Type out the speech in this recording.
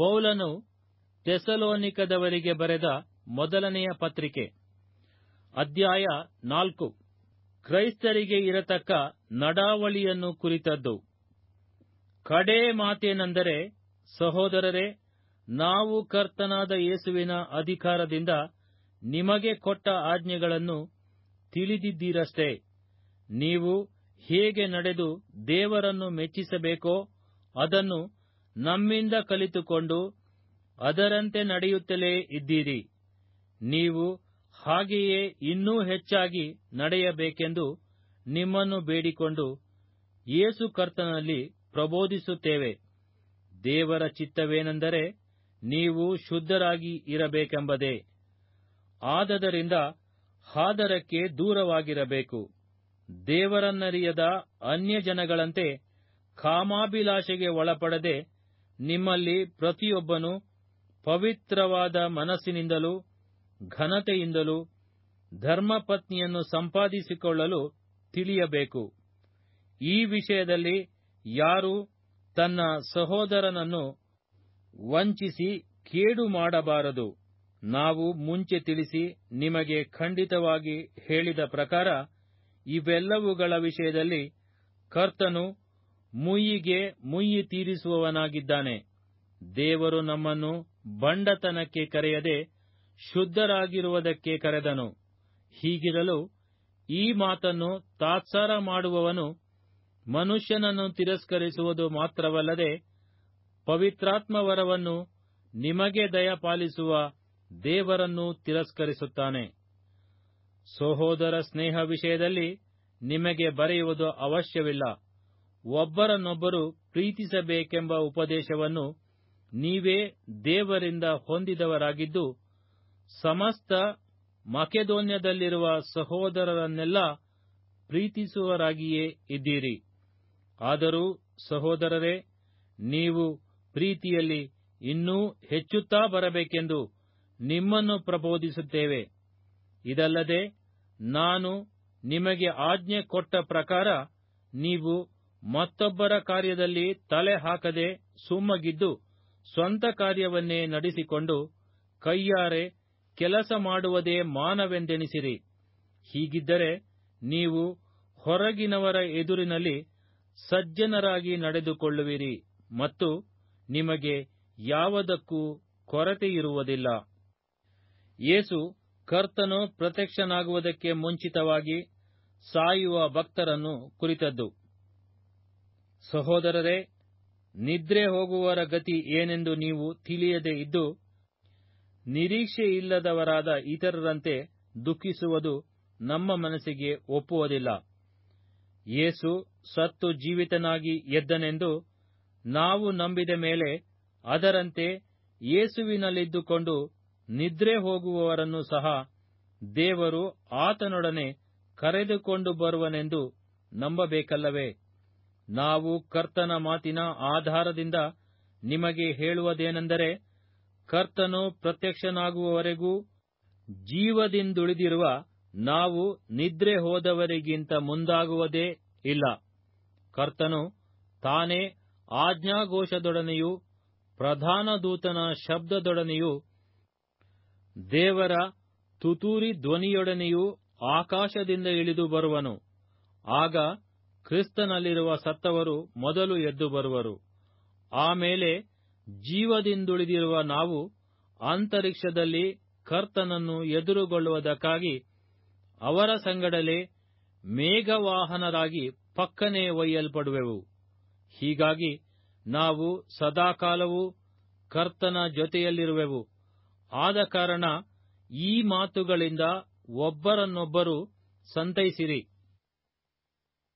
ಪೌಲನು ತೆಸಲೋನಿಕದವರಿಗೆ ಬರೆದ ಮೊದಲನೆಯ ಪತ್ರಿಕೆ ಅಧ್ಯಾಯ ನಾಲ್ಕು ಕ್ರೈಸ್ತರಿಗೆ ಇರತಕ್ಕ ನಡಾವಳಿಯನ್ನು ಕುರಿತದ್ದು ಕಡೇ ಮಾತೇನೆಂದರೆ ಸಹೋದರರೇ ನಾವು ಕರ್ತನಾದ ಯೇಸುವಿನ ಅಧಿಕಾರದಿಂದ ನಿಮಗೆ ಕೊಟ್ಟ ಆಜ್ಞೆಗಳನ್ನು ತಿಳಿದಿದ್ದೀರಷ್ಟೇ ನೀವು ಹೇಗೆ ನಡೆದು ದೇವರನ್ನು ಮೆಚ್ಚಿಸಬೇಕೋ ಅದನ್ನು ನಮ್ಮಿಂದ ಕಲಿತುಕೊಂಡು ಅದರಂತೆ ನಡೆಯುತ್ತಲೇ ಇದ್ದೀರಿ ನೀವು ಹಾಗೆಯೇ ಇನ್ನೂ ಹೆಚ್ಚಾಗಿ ನಡೆಯಬೇಕೆಂದು ನಿಮ್ಮನ್ನು ಬೇಡಿಕೊಂಡು ಯೇಸು ಕರ್ತನಲ್ಲಿ ಪ್ರಬೋಧಿಸುತ್ತೇವೆ ದೇವರ ಚಿತ್ತವೇನೆಂದರೆ ನೀವು ಶುದ್ಧರಾಗಿ ಇರಬೇಕೆಂಬುದೇ ಆದದರಿಂದ ಹಾದರಕ್ಕೆ ದೂರವಾಗಿರಬೇಕು ದೇವರನ್ನರಿಯದ ಅನ್ಯಜನಗಳಂತೆ ಕಾಮಾಭಿಲಾಷೆಗೆ ಒಳಪಡದೆ ನಿಮ್ಮಲ್ಲಿ ಪ್ರತಿಯೊಬ್ಬನು ಪವಿತ್ರವಾದ ಮನಸ್ಸಿನಿಂದಲೂ ಘನತೆಯಿಂದಲೂ ಧರ್ಮಪತ್ನಿಯನ್ನು ಸಂಪಾದಿಸಿಕೊಳ್ಳಲು ತಿಳಿಯಬೇಕು ಈ ವಿಷಯದಲ್ಲಿ ಯಾರೂ ತನ್ನ ಸಹೋದರನನ್ನು ವಂಚಿಸಿ ಕೇಡು ಮಾಡಬಾರದು ನಾವು ಮುಂಚೆ ತಿಳಿಸಿ ನಿಮಗೆ ಖಂಡಿತವಾಗಿ ಹೇಳಿದ ಪ್ರಕಾರ ಇವೆಲ್ಲವುಗಳ ವಿಷಯದಲ್ಲಿ ಕರ್ತನು ಮುಯ್ಯಿಗೆ ಮುಯ್ಯಿ ತೀರಿಸುವವನಾಗಿದ್ದಾನೆ ದೇವರು ನಮ್ಮನ್ನು ಬಂಡತನಕ್ಕೆ ಕರೆಯದೆ ಶುದ್ಧರಾಗಿರುವುದಕ್ಕೆ ಕರೆದನು ಹೀಗಿರಲು ಈ ಮಾತನ್ನು ತಾತ್ಸಾರ ಮಾಡುವವನು ಮನುಷ್ಯನನ್ನು ತಿರಸ್ಕರಿಸುವುದು ಮಾತ್ರವಲ್ಲದೆ ಪವಿತ್ರಾತ್ಮವರವನ್ನು ನಿಮಗೆ ದಯಪಾಲಿಸುವ ದೇವರನ್ನು ತಿರಸ್ಕರಿಸುತ್ತಾನೆ ಸಹೋದರ ಸ್ನೇಹ ವಿಷಯದಲ್ಲಿ ನಿಮಗೆ ಬರೆಯುವುದು ಅವಶ್ಯವಿಲ್ಲ ಒಬ್ಬರನ್ನೊಬ್ಬರು ಪ್ರೀತಿಸಬೇಕೆಂಬ ಉಪದೇಶವನ್ನು ನೀವೇ ದೇವರಿಂದ ಹೊಂದಿದವರಾಗಿದ್ದು ಸಮಸ್ತ ಮಕೆದೋನ್ಯದಲ್ಲಿರುವ ಸಹೋದರರನ್ನೆಲ್ಲ ಪ್ರೀತಿಸುವರಾಗಿಯೇ ಇದ್ದೀರಿ ಆದರೂ ಸಹೋದರರೇ ನೀವು ಪ್ರೀತಿಯಲ್ಲಿ ಇನ್ನೂ ಹೆಚ್ಚುತ್ತಾ ಬರಬೇಕೆಂದು ನಿಮ್ಮನ್ನು ಪ್ರಬೋಧಿಸುತ್ತೇವೆ ಇದಲ್ಲದೆ ನಾನು ನಿಮಗೆ ಆಜ್ಞೆ ಕೊಟ್ಟ ಪ್ರಕಾರ ನೀವು ಮತ್ತೊಬ್ಬರ ಕಾರ್ಯದಲ್ಲಿ ತಲೆ ಹಾಕದೆ ಸುಮ್ಮಗಿದ್ದು ಸ್ವಂತ ಕಾರ್ಯವನ್ನೇ ನಡೆಸಿಕೊಂಡು ಕೈಯಾರೆ ಕೆಲಸ ಮಾಡುವುದೇ ಮಾನವೆಂದೆಣಿಸಿರಿ ಹೀಗಿದ್ದರೆ ನೀವು ಹೊರಗಿನವರ ಎದುರಿನಲ್ಲಿ ಸಜ್ಜನರಾಗಿ ನಡೆದುಕೊಳ್ಳುವಿರಿ ಮತ್ತು ನಿಮಗೆ ಯಾವುದಕ್ಕೂ ಕೊರತೆಯಿರುವುದಿಲ್ಲ ಯೇಸು ಕರ್ತನು ಪ್ರತ್ಯಕ್ಷನಾಗುವುದಕ್ಕೆ ಮುಂಚಿತವಾಗಿ ಸಾಯುವ ಭಕ್ತರನ್ನು ಕುರಿತದ್ದು ಸಹೋದರರೇ ನಿದ್ರೆ ಹೋಗುವವರ ಗತಿ ಏನೆಂದು ನೀವು ತಿಳಿಯದೆ ಇದ್ದು ನಿರೀಕ್ಷೆಯಿಲ್ಲದವರಾದ ಇತರರಂತೆ ದುಃಖಿಸುವುದು ನಮ್ಮ ಮನಸ್ಸಿಗೆ ಒಪ್ಪುವುದಿಲ್ಲ ಯೇಸು ಸತ್ತು ಜೀವಿತನಾಗಿ ಎದ್ದನೆಂದು ನಾವು ನಂಬಿದ ಮೇಲೆ ಅದರಂತೆ ಯೇಸುವಿನಲ್ಲಿದ್ದುಕೊಂಡು ನಿದ್ರೆ ಹೋಗುವವರನ್ನು ಸಹ ದೇವರು ಆತನೊಡನೆ ಕರೆದುಕೊಂಡು ಬರುವನೆಂದು ನಂಬಬೇಕಲ್ಲವೇ ನಾವು ಕರ್ತನ ಮಾತಿನ ಆಧಾರದಿಂದ ನಿಮಗೆ ಹೇಳುವುದೇನೆಂದರೆ ಕರ್ತನು ಪ್ರತ್ಯಕ್ಷನಾಗುವವರೆಗೂ ಜೀವದಿಂದುಳಿದಿರುವ ನಾವು ನಿದ್ರೆ ಹೋದವರಿಗಿಂತ ಮುಂದಾಗುವುದೇ ಇಲ್ಲ ಕರ್ತನು ತಾನೇ ಆಜ್ಞಾಘೋಷದೊಡನೆಯೂ ಪ್ರಧಾನ ದೂತನ ಶಬ್ದದೊಡನೆಯೂ ದೇವರ ತುತೂರಿ ಧ್ವನಿಯೊಡನೆಯೂ ಆಕಾಶದಿಂದ ಇಳಿದು ಬರುವನು ಆಗ ಕ್ರಿಸ್ತನಲ್ಲಿರುವ ಸತ್ತವರು ಮೊದಲು ಎದ್ದು ಬರುವರು ಆಮೇಲೆ ಜೀವದಿಂದುಳಿದಿರುವ ನಾವು ಅಂತರಿಕ್ಷದಲ್ಲಿ ಕರ್ತನನ್ನು ಎದುರುಗೊಳ್ಳುವುದಕ್ಕಾಗಿ ಅವರ ಸಂಗಡಲೇ ಮೇಘವಾಹನರಾಗಿ ಪಕ್ಕನೆ ಒಯ್ಯಲ್ಪಡುವೆವು ಹೀಗಾಗಿ ನಾವು ಸದಾಕಾಲವೂ ಕರ್ತನ ಜೊತೆಯಲ್ಲಿರುವೆವು ಆದ ಕಾರಣ ಈ ಮಾತುಗಳಿಂದ ಒಬ್ಬರನ್ನೊಬ್ಬರು ಸಂತೈಸಿರಿ